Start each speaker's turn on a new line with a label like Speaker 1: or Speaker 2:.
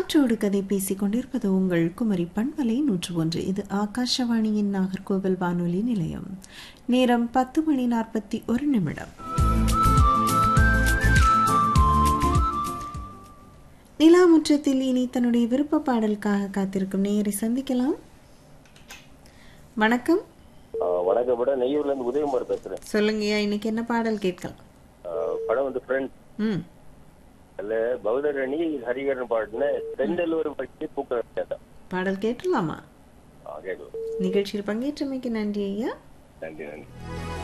Speaker 1: காற்றோடு கதை பேசிக் கொண்டிருப்பது உங்கள் குமரி பண்பலை நூற்று ஒன்று இது ஆகாஷவாணியின் நாகர்கோவில் வானொலி நிலையம் நேரம் பத்து மணி நாற்பத்தி ஒரு நிமிடம் நிலாமுற்றத்தில் இனி தன்னுடைய விருப்ப பாடலுக்காக காத்திருக்கும் நேயரை சந்திக்கலாம் வணக்கம்
Speaker 2: ஆ, வணக்கம் மேடம் நெய்யூர்ல இருந்து உதயகுமார் பேசுறேன்
Speaker 1: சொல்லுங்கய்யா இன்னைக்கு என்ன பாடல் கேட்கலாம்
Speaker 2: ஆ, படம் வந்து ஃப்ரெண்ட்
Speaker 1: ம்
Speaker 2: அதுல பௌதரணி ஹரிகரன் பாடின தெண்டல் ஒரு பற்றி பூக்கள் கேட்டேன்
Speaker 1: பாடல் கேட்டலாமா
Speaker 2: கேட்கலாம்
Speaker 1: நிகழ்ச்சியில் பங்கேற்றமைக்கு நன்றி ஐயா
Speaker 2: நன்றி நன்றி